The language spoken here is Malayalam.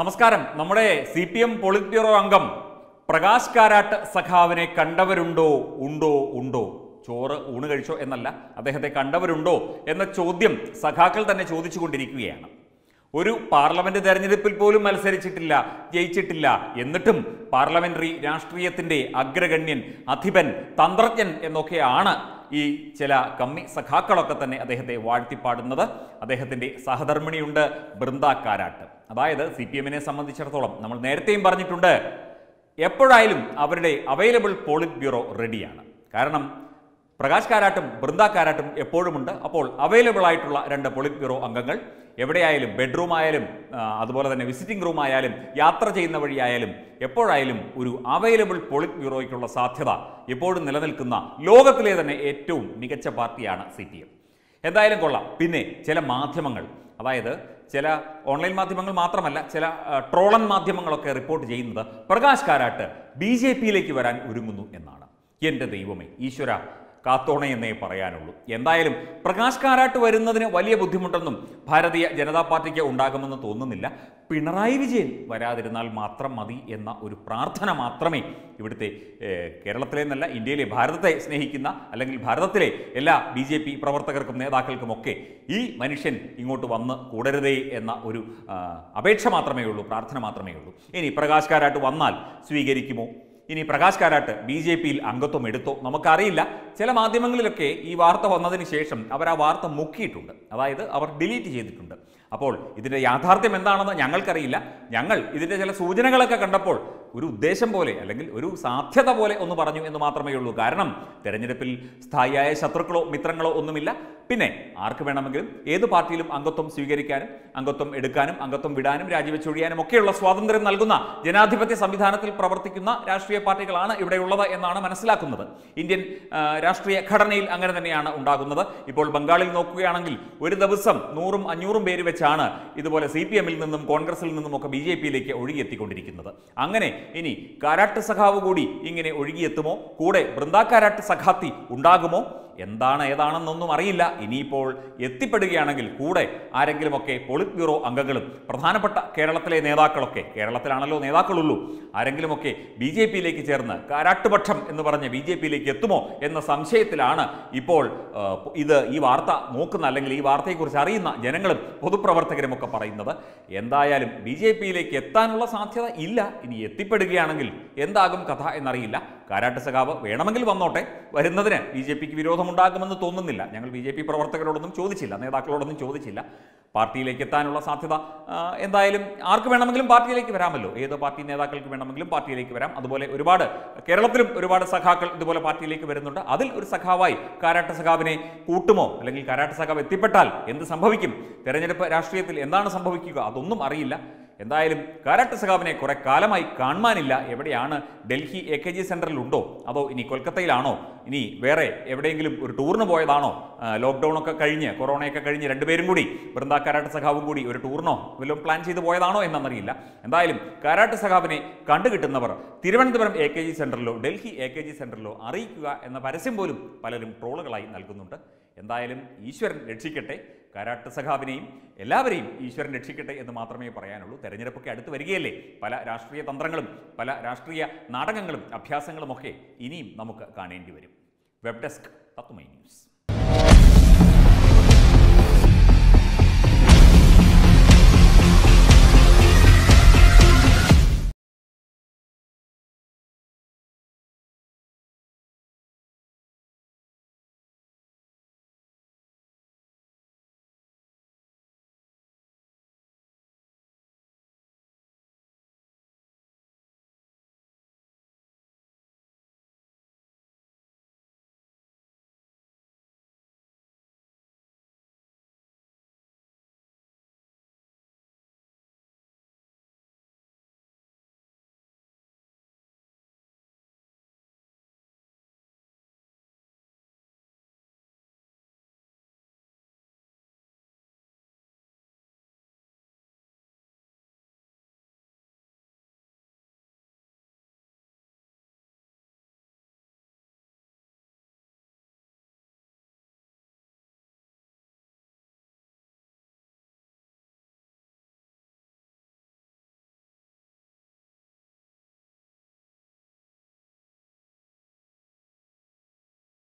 നമസ്കാരം നമ്മുടെ C P M polit bureau അംഗം പ്രകാശ് കാരാട്ട് സഖാവിനെ കണ്ടവരുണ്ടോ ഉണ്ടോ ഉണ്ടോ ചോറ് ഊണ് കഴിച്ചോ എന്നല്ല അദ്ദേഹത്തെ കണ്ടവരുണ്ടോ എന്ന ചോദ്യം സഖാക്കൾ തന്നെ ചോദിച്ചുകൊണ്ടിരിക്കുകയാണ് ഒരു പാർലമെന്റ് തെരഞ്ഞെടുപ്പിൽ പോലും മത്സരിച്ചിട്ടില്ല ജയിച്ചിട്ടില്ല എന്നിട്ടും പാർലമെന്ററി രാഷ്ട്രീയത്തിന്റെ അഗ്രഗണ്യൻ അധിപൻ തന്ത്രജ്ഞൻ എന്നൊക്കെയാണ് ഈ ചില കമ്മി സഖാക്കളൊക്കെ തന്നെ അദ്ദേഹത്തെ വാഴ്ത്തിപ്പാടുന്നത് അദ്ദേഹത്തിന്റെ സഹധർമ്മിണിയുണ്ട് ബൃന്ദ കാരാട്ട് അതായത് സി പി എമ്മിനെ സംബന്ധിച്ചിടത്തോളം നമ്മൾ നേരത്തെയും പറഞ്ഞിട്ടുണ്ട് എപ്പോഴായാലും അവരുടെ അവൈലബിൾ പോളിറ്റ് ബ്യൂറോ റെഡിയാണ് കാരണം പ്രകാശ് കാരാട്ടും ബൃന്ദ കാരാട്ടും എപ്പോഴുമുണ്ട് അപ്പോൾ അവൈലബിൾ ആയിട്ടുള്ള രണ്ട് പൊളിറ്റ് ബ്യൂറോ അംഗങ്ങൾ എവിടെയായാലും ബെഡ്റൂം ആയാലും ആ, അതുപോലെ തന്നെ വിസിറ്റിംഗ് റൂം ആയാലും യാത്ര ചെയ്യുന്ന വഴിയായാലും എപ്പോഴായാലും ഒരു അവൈലബിൾ പൊളിറ്റ് ബ്യൂറോയ്ക്കുള്ള സാധ്യത എപ്പോഴും നിലനിൽക്കുന്ന ലോകത്തിലെ തന്നെ ഏറ്റവും മികച്ച പാർട്ടിയാണ് സി പി എം എന്തായാലും കൊള്ളാം പിന്നെ ചില മാധ്യമങ്ങൾ അതായത് ചില ഓൺലൈൻ മാധ്യമങ്ങൾ മാത്രമല്ല ചില ആ, ട്രോളൻ മാധ്യമങ്ങളൊക്കെ റിപ്പോർട്ട് ചെയ്യുന്നത് പ്രകാശ് കാരാട്ട് ബി ജെ പിയിലേക്ക് വരാൻ ഒരുങ്ങുന്നു എന്നാണ് എൻ്റെ ദൈവമേ ഈശ്വര കാത്തോണേ എന്നേ പറയാനുള്ളൂ എന്തായാലും പ്രകാശ് കാരാട്ട് വരുന്നതിന് വലിയ ബുദ്ധിമുട്ടൊന്നും ഭാരതീയ ജനതാ പാർട്ടിക്ക് ഉണ്ടാകുമെന്ന് തോന്നുന്നില്ല പിണറായി വിജയൻ വരാതിരുന്നാൽ മാത്രം മതി എന്ന ഒരു പ്രാർത്ഥന മാത്രമേ ഇവിടുത്തെ ഏഹ്, കേരളത്തിലെ എന്നല്ല ഇന്ത്യയിലെ ഭാരതത്തെ സ്നേഹിക്കുന്ന അല്ലെങ്കിൽ ഭാരതത്തിലെ എല്ലാ ബി ജെ പി പ്രവർത്തകർക്കും നേതാക്കൾക്കുമൊക്കെ ഈ മനുഷ്യൻ ഇങ്ങോട്ട് വന്ന് കൂടരുതേ എന്ന ഒരു ആ, അപേക്ഷ മാത്രമേ ഉള്ളൂ പ്രാർത്ഥന മാത്രമേ ഉള്ളൂ ഇനി പ്രകാശ് കാരാട്ട് വന്നാൽ സ്വീകരിക്കുമോ ഇനി പ്രകാശ് കാരാട്ട് ബി ജെ പിയിൽ അംഗത്വം എടുത്തോ നമുക്കറിയില്ല ചില മാധ്യമങ്ങളിലൊക്കെ ഈ വാർത്ത വന്നതിന് ശേഷം അവർ ആ വാർത്ത മുക്കിയിട്ടുണ്ട് അതായത് അവർ ഡിലീറ്റ് ചെയ്തിട്ടുണ്ട് അപ്പോൾ ഇതിൻ്റെ യാഥാർത്ഥ്യം എന്താണെന്ന് ഞങ്ങൾക്കറിയില്ല ഞങ്ങൾ ഇതിൻ്റെ ചില സൂചനകളൊക്കെ കണ്ടപ്പോൾ ഒരു ഉദ്ദേശം പോലെ അല്ലെങ്കിൽ ഒരു സാധ്യത പോലെ ഒന്ന് പറഞ്ഞു എന്ന് മാത്രമേ ഉള്ളൂ കാരണം തെരഞ്ഞെടുപ്പിൽ സ്ഥായിയായ ശത്രുക്കളോ മിത്രങ്ങളോ ഒന്നുമില്ല പിന്നെ ആർക്ക് വേണമെങ്കിലും ഏത് പാർട്ടിയിലും അംഗത്വം സ്വീകരിക്കാനും അംഗത്വം എടുക്കാനും അംഗത്വം വിടാനും രാജിവെച്ചൊഴിയാനും ഒക്കെയുള്ള സ്വാതന്ത്ര്യം നൽകുന്ന ജനാധിപത്യ സംവിധാനത്തിൽ പ്രവർത്തിക്കുന്ന രാഷ്ട്രീയ പാർട്ടികളാണ് ഇവിടെയുള്ളത് എന്നാണ് മനസ്സിലാക്കുന്നത് ഇന്ത്യൻ ആ, രാഷ്ട്രീയ ഘടനയിൽ അങ്ങനെ തന്നെയാണ് ഉണ്ടാകുന്നത് ഇപ്പോൾ ബംഗാളിൽ നോക്കുകയാണെങ്കിൽ ഒരു ദിവസം നൂറും അഞ്ഞൂറും പേര് വെച്ചാണ് ഇതുപോലെ സി പി എമ്മിൽ നിന്നും കോൺഗ്രസിൽ നിന്നും ഒക്കെ ബി ജെ പിയിലേക്ക് ഒഴുകിയെത്തിക്കൊണ്ടിരിക്കുന്നത് അങ്ങനെ ഇനി കാരാട്ട് സഖാവ് കൂടി ഇങ്ങനെ ഒഴുകിയെത്തുമോ കൂടെ ബൃന്ദാ കാരാട്ട് സഖാത്തി ഉണ്ടാകുമോ എന്താണ് ഏതാണെന്നൊന്നും അറിയില്ല ഇനിയിപ്പോൾ എത്തിപ്പെടുകയാണെങ്കിൽ കൂടെ ആരെങ്കിലുമൊക്കെ പോളിറ്റ് ബ്യൂറോ അംഗങ്ങളും പ്രധാനപ്പെട്ട കേരളത്തിലെ നേതാക്കളൊക്കെ കേരളത്തിലാണല്ലോ നേതാക്കളുള്ളൂ ആരെങ്കിലുമൊക്കെ ബി ജെ പിയിലേക്ക് ചേർന്ന് കാരാട്ടുപക്ഷം എന്ന് പറഞ്ഞ് ബി ജെ പിയിലേക്ക് എത്തുമോ എന്ന സംശയത്തിലാണ് ഇപ്പോൾ ആ, ഇത് ഈ വാർത്ത നോക്കുന്ന അല്ലെങ്കിൽ ഈ വാർത്തയെക്കുറിച്ച് അറിയുന്ന ജനങ്ങളും പൊതുപ്രവർത്തകരും ഒക്കെ പറയുന്നത് എന്തായാലും ബി ജെ പിയിലേക്ക് എത്താനുള്ള സാധ്യത ഇല്ല ഇനി എത്തിപ്പെടുകയാണെങ്കിൽ എന്താകും കഥ എന്നറിയില്ല കാരാട്ട് സഖാവ് വേണമെങ്കിൽ വന്നോട്ടെ വരുന്നതിന് ബി ജെ പിക്ക് വിരോധമുണ്ടാകുമെന്ന് തോന്നുന്നില്ല ഞങ്ങൾ ബി ജെ പി പ്രവർത്തകരോടൊന്നും ചോദിച്ചില്ല നേതാക്കളോടൊന്നും ചോദിച്ചില്ല പാർട്ടിയിലേക്ക് എത്താനുള്ള സാധ്യത ആ, എന്തായാലും ആർക്ക് വേണമെങ്കിലും പാർട്ടിയിലേക്ക് വരാമല്ലോ ഏത് പാർട്ടി നേതാക്കൾക്ക് വേണമെങ്കിലും പാർട്ടിയിലേക്ക് വരാം അതുപോലെ ഒരുപാട് കേരളത്തിലും ഒരുപാട് സഖാക്കൾ ഇതുപോലെ പാർട്ടിയിലേക്ക് വരുന്നുണ്ട് അതിൽ ഒരു സഖാവായി കാരാട്ട് സഖാവിനെ കൂട്ടുമോ അല്ലെങ്കിൽ കാരാട്ട് സഖാവ് എത്തിപ്പെട്ടാൽ എന്ത് സംഭവിക്കും തെരഞ്ഞെടുപ്പ് രാഷ്ട്രീയത്തിൽ എന്താണ് സംഭവിക്കുക അതൊന്നും അറിയില്ല എന്തായാലും കാരാട്ട് സഖാവിനെ കുറെ കാലമായി കാണാനില്ല എവിടെയാണ് ഡൽഹി എ കെ ജി സെന്ററിൽ ഉണ്ടോ അതോ ഇനി കൊൽക്കത്തയിലാണോ ഇനി വേറെ എവിടെയെങ്കിലും ഒരു ടൂറിന് പോയതാണോ ആ, ലോക്ക്ഡൗൺ ഒക്കെ കഴിഞ്ഞ് കൊറോണയൊക്കെ കഴിഞ്ഞ് രണ്ടുപേരും കൂടി ബൃന്ദ കാരാട്ട് സഖാവും കൂടി ഒരു ടൂറിനോ വല്ലതും പ്ലാൻ ചെയ്ത് പോയതാണോ എന്നറിയില്ല എന്തായാലും കാരാട്ട് സഖാവിനെ കണ്ടുകിട്ടുന്നവർ തിരുവനന്തപുരം എ കെ ജി സെന്ററിലോ ഡൽഹി എ കെ ജി സെന്ററിലോ അറിയിക്കുക എന്ന പരസ്യം പോലും പലരും ട്രോളുകളായി നൽകുന്നുണ്ട് എന്തായാലും ഈശ്വരൻ രക്ഷിക്കട്ടെ കാരാട്ട് സഖാവിനെയും എല്ലാവരെയും ഈശ്വരൻ രക്ഷിക്കട്ടെ എന്ന് മാത്രമേ പറയാനുള്ളൂ തെരഞ്ഞെടുപ്പൊക്കെ അടുത്ത് വരികയല്ലേ പല രാഷ്ട്രീയ തന്ത്രങ്ങളും പല രാഷ്ട്രീയ നാടകങ്ങളും അഭ്യാസങ്ങളും ഒക്കെ ഇനിയും നമുക്ക് കാണേണ്ടി വരും വെബ് ഡെസ്ക് തത്തുമൈ ന്യൂസ്